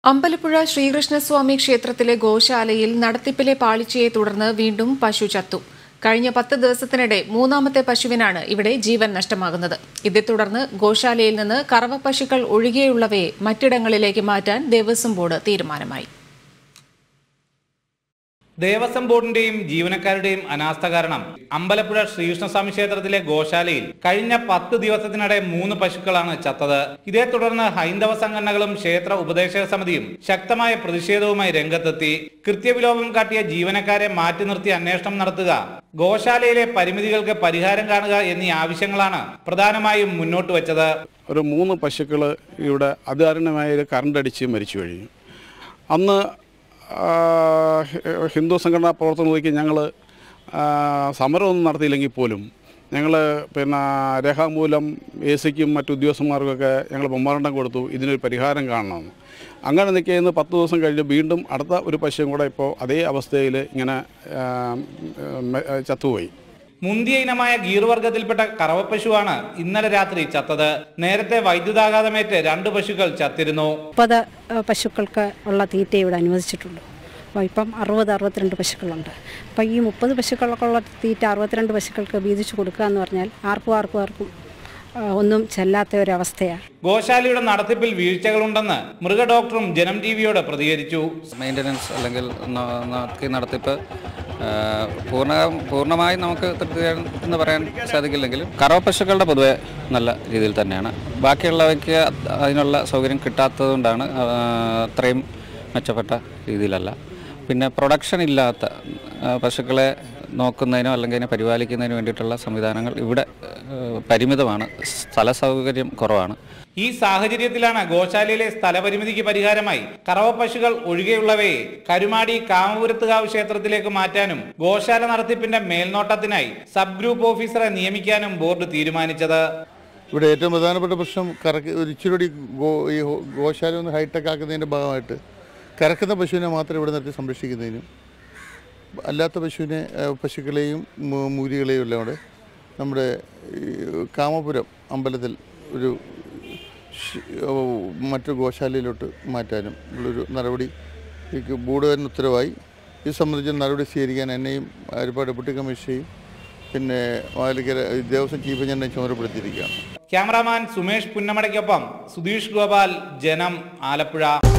അമ്പലപ്പുഴ ശ്രീകൃഷ്ണസ്വാമി ക്ഷേത്രത്തിലെ ഗോശാലയിൽ നടത്തിപ്പിലെ പാളിച്ചയെ തുടർന്ന് വീണ്ടും പശു ചത്തു കഴിഞ്ഞ പത്ത് ദിവസത്തിനിടെ മൂന്നാമത്തെ പശുവിനാണ് ഇവിടെ ജീവൻ നഷ്ടമാകുന്നത് ഇതേ തുടർന്ന് ഗോശാലയിൽ നിന്ന് കറവ പശുക്കൾ ഒഴികെയുള്ളവയെ മറ്റിടങ്ങളിലേക്ക് മാറ്റാൻ ദേവസ്വം ബോർഡ് തീരുമാനമായി ദേവസ്വം ബോർഡിന്റെയും ജീവനക്കാരുടെയും അനാസ്ഥ കാരണം അമ്പലപ്പുഴ ശ്രീകൃഷ്ണസ്വാമി ക്ഷേത്രത്തിലെ ഗോശാലയിൽ കഴിഞ്ഞ പത്ത് ദിവസത്തിനിടെ മൂന്ന് പശുക്കളാണ് ചത്തത് ഇതേ തുടർന്ന് ഹൈന്ദവ സംഘടനകളും ക്ഷേത്ര ഉപദേശക സമിതിയും ശക്തമായ പ്രതിഷേധവുമായി രംഗത്തെത്തി കൃത്യവിലോപം കാട്ടിയ ജീവനക്കാരെ മാറ്റി നിർത്തി അന്വേഷണം നടത്തുക ഗോശാലയിലെ പരിമിതികൾക്ക് പരിഹാരം കാണുക എന്നീ ആവശ്യങ്ങളാണ് പ്രധാനമായും മുന്നോട്ട് വെച്ചത് ഒരു മൂന്ന് പശുക്കൾ ഇവിടെ അകാരണമായ ഒരു കറണ്ട് അടിച്ച് മരിച്ചു കഴിഞ്ഞു അന്ന് ആ, ഹിന്ദു സംഘടനാ പ്രവർത്തനത്തിലേക്ക് ഞങ്ങൾ സമരമൊന്നും നടത്തിയില്ലെങ്കിൽ പോലും ഞങ്ങൾ പിന്നെ രേഖാമൂലം എ സിക്കും മറ്റു ഉദ്യോഗസ്ഥന്മാർക്കൊക്കെ ഞങ്ങൾ മെമ്മോറണ്ടം കൊടുത്തു ഇതിനൊരു പരിഹാരം കാണണമെന്ന് അങ്ങനെ നിൽക്കുന്ന പത്ത് ദിവസം കഴിഞ്ഞ് വീണ്ടും അടുത്ത ഒരു പശുവും കൂടെ ഇപ്പോൾ അതേ അവസ്ഥയിൽ ഇങ്ങനെ ആ, മെ- ചത്തുപോയി മുന്തിയ ഇനമായ ഗീർ വർഗത്തിൽപ്പെട്ട കറവപ്പശുവാണ് ഇന്നലെ രാത്രി ചത്തത് നേരത്തെ വൈദ്യുതാഘാതമേറ്റ് രണ്ട് പശുക്കൾ ചത്തിരുന്നു മുപ്പത് പശുക്കൾക്ക് ഉള്ള തീറ്റ ഇവിടെ അനുവദിച്ചിട്ടുള്ളൂ അപ്പോൾ ഇപ്പം അറുപത് അറുപത്തിരണ്ട് പശുക്കളുണ്ട് അപ്പോൾ ഈ മുപ്പത് പശുക്കൾക്കുള്ള തീറ്റ അറുപത്തിരണ്ട് പശുക്കൾക്ക് വീതിച്ചു കൊടുക്കുക എന്ന് പറഞ്ഞാൽ ആർക്കും ആർക്കും ആർക്കും ആ, ഒന്നും ചെല്ലാത്ത ഒരവസ്ഥയാണ് ഗോശാലയുടെ നടത്തിപ്പിൽ വീഴ്ചകളുണ്ടെന്ന് മൃഗഡോക്ടറും ജനം ടിവിയോട് പ്രതികരിച്ചു മെയിൻ്റനൻസ് അല്ലെങ്കിൽ ന- ന- ഈ നടത്തിപ്പ് ആ, പൂർണ്ണ പൂർണ്ണമായും നമുക്ക് തൃപ്തികരം എന്ന് പറയാൻ സാധിക്കില്ലെങ്കിലും കറവ പശുക്കളുടെ പൊതുവെ നല്ല രീതിയിൽ തന്നെയാണ് ബാക്കിയുള്ളവയ്ക്ക് അതിനുള്ള സൗകര്യം കിട്ടാത്തതുകൊണ്ടാണ് ആ, അത്രയും മെച്ചപ്പെട്ട രീതിയിലല്ല പിന്നെ പ്രൊഡക്ഷൻ ഇല്ലാത്ത ആ, പശുക്കളെ നോക്കുന്നതിനോ അല്ലെങ്കിൽ അതിനെ പരിപാലിക്കുന്നതിനോ വേണ്ടിയിട്ടുള്ള സംവിധാനങ്ങൾ ഇവിടെ ആ, പരിമിതമാണ് സ്ഥല സൗകര്യം കുറവാണ് ഈ സാഹചര്യത്തിലാണ് ഗോശാലയിലെ സ്ഥലപരിമിതിക്ക് പരിഹാരമായി കറവ പശുക്കൾ ഒഴികെയുള്ളവയെ കരുമാടി കാമപുരത്തുകാവ് ക്ഷേത്രത്തിലേക്ക് മാറ്റാനും ഗോശാല നടത്തിപ്പിന്റെ മേൽനോട്ടത്തിനായി സബ് ഗ്രൂപ്പ് ഓഫീസറെ നിയമിക്കാനും ബോർഡ് തീരുമാനിച്ചത് ഇവിടെ ഏറ്റവും പ്രധാനപ്പെട്ട പ്രശ്നം കറക്ക് ഒരു ഇച്ചിരി കൂടി ഗോ ഈ ഹോ- ഗോശാല ഒന്ന് ഹൈടെക് ആക്കുന്നതിൻ്റെ ഭാഗമായിട്ട് കറക്കുന്ന പശുവിനെ മാത്രം ഇവിടെ നിർത്തി സംരക്ഷിക്കുന്നതിനും അല്ലാത്ത പശുവിനെ ആ, പശുക്കളെയും മൂ- മൂരികളെയും എല്ലാം കൂടെ നമ്മുടെ ഈ കാമപുരം അമ്പലത്തിൽ ഒരു ഷ്- ഓ, മറ്റു ഗോശാലയിലോട്ട് മാറ്റാനും ഉള്ളൊരു നടപടി ഈ ബോർഡ് തന്നെ ഉത്തരവായി ഇത് സംബന്ധിച്ച നടപടി സ്വീകരിക്കാൻ എന്നെയും അരിപ്പാട് ഡെപ്യൂട്ടി കമ്മീഷനെയും പിന്നെ മാലിക്കര ദേവസ്വം ചീഫ് എന്നെ ചുമതലപ്പെടുത്തിയിരിക്കുകയാണ് ക്യാമറാമാൻ സുമേഷ് പുന്നമടയ്ക്കൊപ്പം സുധീഷ് ഗോപാൽ ജനം ആലപ്പുഴ